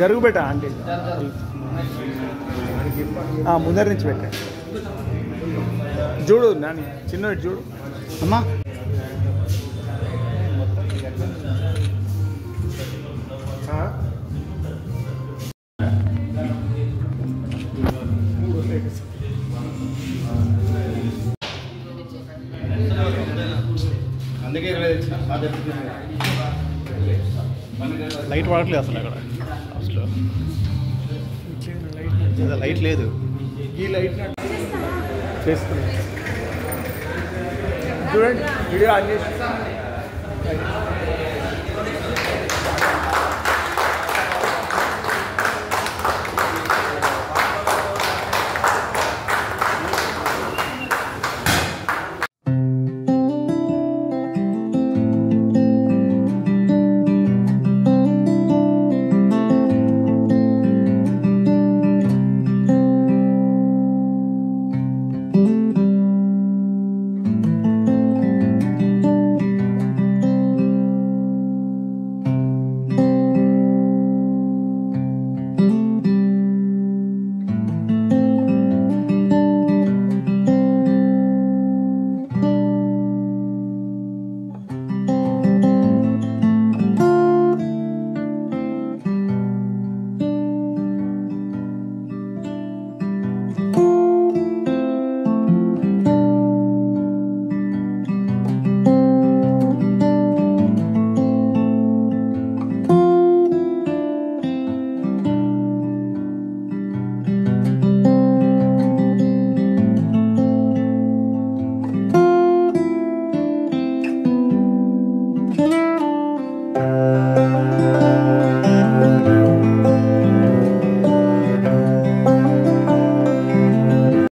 జరుగు పెట్ట ఆంటీ ఆ, ముందర నుంచి పెట్ట చూడు నాని చిన్న చూడు అమ్మా అందుకే ఇరవై తెచ్చిన పాత లైట్ వాడట్లేదు అసలు అక్కడ అసలు అసలు లైట్ లేదు ఈ లైట్ చేస్తున్నా చూడండి వీడియో ఆన్ చేసి ఆ